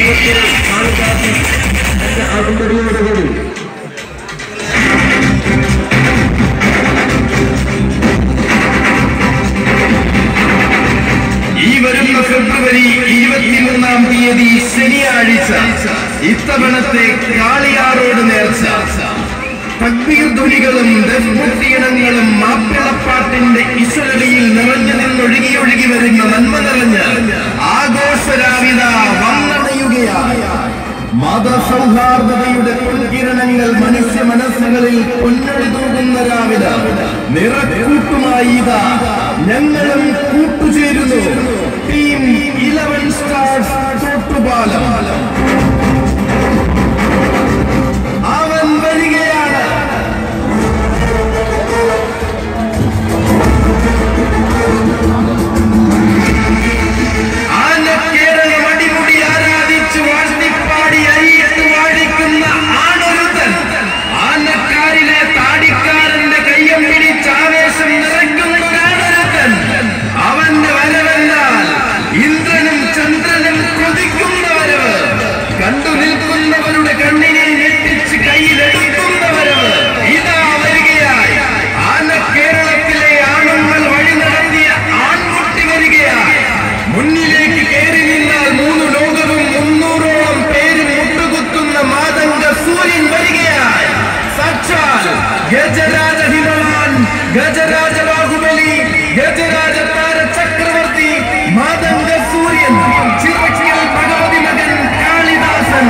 ദൈവത്തെ കാളിദാസൻ തന്റെ അകമ്പടിയോടുകൂടി ഈ വരുന്ന ഫെബ്രുവരി ഇരുപത്തിമൂന്നാം തീയതി ശനിയാഴ്ച ഇത്തവണത്തെ കാളിയാറോട് നേർച്ച തക്ബീർ ധ്വനികളും ദഫ്മുട്ടീണങ്ങളും മാപ്പിളപ്പാട്ടിന്റെ ഇശലടിയിൽ നിറഞ്ഞു നിന്നൊഴുകി ഒഴുകി വരുന്ന നന്മ നിറഞ്ഞ ആഘോഷരാവിത വന്നണയുകയായ മതസൗഹാർദ്ദതയുടെ പൊൻകിരണങ്ങൾ മനുഷ്യ മനസ്സുകളിൽ പൊന്നടി തൂകുന്ന രാവില നിറക്കൂട്ടുമായി ഇതാ ഞങ്ങളും കൂട്ടുചേരുന്നു ടീം ഇലവൻ സ്റ്റാർസ് തോട്ടുപാലം അവൻ വരികയാണ് ആനക്കേരളം അടിമുടി ആരാധിച്ചു വാഴ്ത്തിപ്പാടി അരിയിട്ട് വാഴിക്കുന്ന ആണൊരുത്തൻ ആനക്കാരിലെ താടിക്കാരന്റെ കയ്യം പിടിച്ച് ആവേശം നിറയ്ക്കുന്ന ഒരാണൊരുത്തൻ അവന്റെ വരവെന്നാൽ ഇന്ദ്രനും ചന്ദ്രനും കൊതിക്കുന്ന വരവ് കണ്ടു നിൽക്കുന്നവരുടെ കണ്ണിനെ ഞെട്ടിച്ച് കയ്യിലെടുക്കുന്ന വരവ് ഇതാ വരികയായി ആന കേരളത്തിലെ ആണുങ്ങൾ വഴി നടത്തിയ ആൺകുട്ടി വരികയായി മുന്നിലേക്ക് കയറി നിന്നാൽ മൂന്ന് ലോകവും മുന്നൂറോളം പേര് മുട്ടുകുത്തുന്ന മാതംഗ സൂര്യൻ വരികയായി സാക്ഷാൽ ഗജരാജ ഹിമവാൻ ഗജരാജ ബാഹുബലി ഗജരാജ താര ചക്രവർത്തി മാതംഗ സൂര്യൻ ചിറക്കൽ ഭഗവതി മകൻ കാളിദാസൻ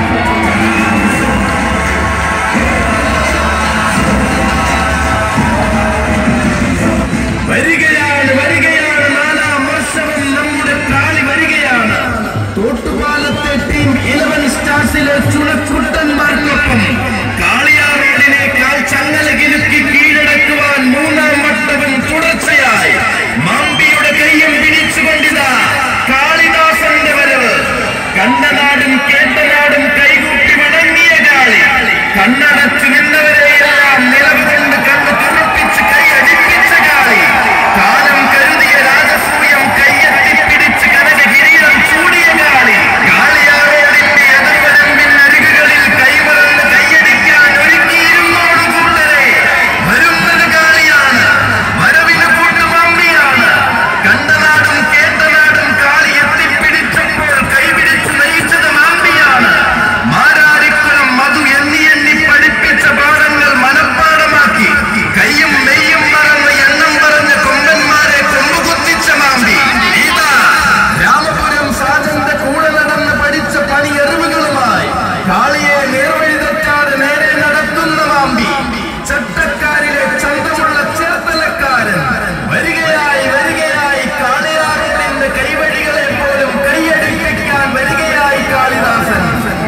വരികയാണ് വരികയാണ് നാലാം വർഷവും നമ്മുടെ കാളി വരികയാണ് തോട്ടുപാലത്തെ ടീം ഇലവൻ സ്റ്റാർസിലെ ചുണക്കുട്ടന്മാർക്കൊപ്പം കാളിയാറോഡിനേക്കാൾ ചങ്ങല കിലുക്കി കീഴടക്കുവാൻ മൂന്നാം വട്ടവും തുടർച്ചയായി മാമ്പിയുടെ കയ്യം പിടിച്ചുകൊണ്ടിതാ കാളിദാസന്റെ വരവ് കണ്ടനാടും കേട്ടനാടും കൈകൂട്ടി മടങ്ങിയ കാളി കണ്ണടച്ചു നിന്നവരെയെല്ലാം നിലവുകൊണ്ട് കണ്ണ് തുറപ്പിച്ച് കൈ അടിപ്പിച്ച കാളി കാലം കരുതിയ രാജസൂയം കയ്യെത്തി പിടിച്ച് കനക കിരീടം ചൂടിയ കാളി കാളിയാറോടിന്റെ എതിർവരമ്പിൻ അരികുകളിൽ കൈമറന്ന് കൈയടിക്കാൻ ഒരുക്കിയിരുന്നോട് കൂട്ടരെ വരുന്നത് കാളിയാണ് വരവിന് കൂട്ടുമാമ്പിയാണ് കണ്ടനാടും കേട്ടനാടും കാളി എത്തിപ്പിടിച്ചപ്പോൾ കൈപിടിച്ച് നയിച്ചത് മാമ്പിയാണ് മാരാരിക്കുളം മധു എണ്ണി എണ്ണി പഠിപ്പിച്ച പാഠങ്ങൾ മനഃപ്പാടമാക്കി കയ്യും മെയ്യും മറന്ന് എണ്ണം പറഞ്ഞ കൊമ്പന്മാരെ കൊമ്പുകുത്തിച്ച മാമ്പി ഇതാ രാമപുരം സാജന്റെ കൂടെ നടന്ന് പഠിച്ച പണിയെറിവുകളുമായി കാളിയെ നേർവഴി തെറ്റാതെ നേരെ നടത്തുന്ന മാമ്പി ചട്ടക്കാരിലെ ചന്തമുള്ള ചേർത്തലക്കാരൻ വരികയായി വരികയായി കാളിയാറിന്റെ കൈവഴികളെ പോലും കൈയടിപ്പിക്കാൻ വരികയായി കാളിദാസൻ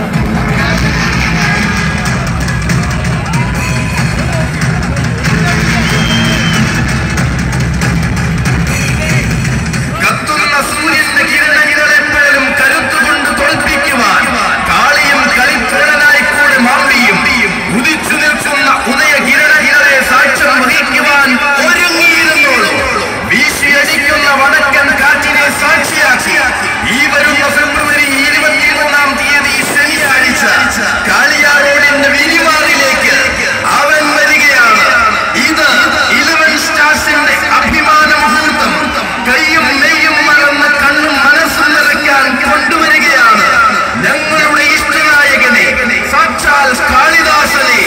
കത്തുന്ന സൂര്യന്റെ കിരണങ്ങളെ പോലും കരുത്തുകൊണ്ട് തോൽപ്പിക്കുവാൻ കാളിയും കളിത്തോഴനായി കൂടെ മാമ്പിയും ഉദിച്ചു നിൽക്കുന്ന ഉദയ കിരണങ്ങളെ സാക്ഷ്യം വഹിക്കുവാൻ ഒരുങ്ങിയിരുന്നോളൂ വീശിയടിക്കുന്ന വടക്കൻ കാറ്റിനെ സാക്ഷിയാക്കി ഈ വരുന്ന ഫെബ്രുവരി ഇരുപത്തിമൂന്നാം തീയതി ശനിയാഴ്ച കാളിയാറോഡിന്റെ വിരിമാറിലേക്ക് അവൻ വരികയാണ് ഇത് ഇലവൻ സ്റ്റാർസിന്റെ അഭിമാന മുഹൂർത്തം കൈയും നെയ്യും മറന്ന് കണ്ണും മനസ്സും നിറയ്ക്കാൻ കൊണ്ടുവരികയാണ് ഞങ്ങളുടെ ഇഷ്ടനായകനെ സാക്ഷാൽ കാളിദാസനെ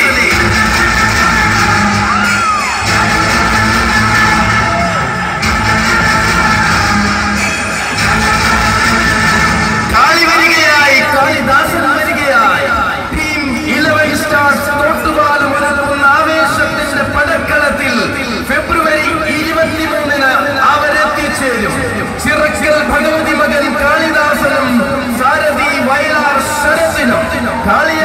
കാളി വരികയായി കാളിദാസൻ വരികയായി ടീം ഇലവൻ സ്റ്റാർസ് തോട്ടുപാലം ഒരുക്കുന്ന ആവേശത്തിന്റെ പടക്കളത്തിൽ ഫെബ്രുവരി ഇരുപത്തിമൂന്നിന് അവരെത്തിച്ചേരും ചിറക്കൽ ഭഗവതി മകൻ കാളിദാസനും സാരഥി വയലാർ ശരത്തിനും കാളിയ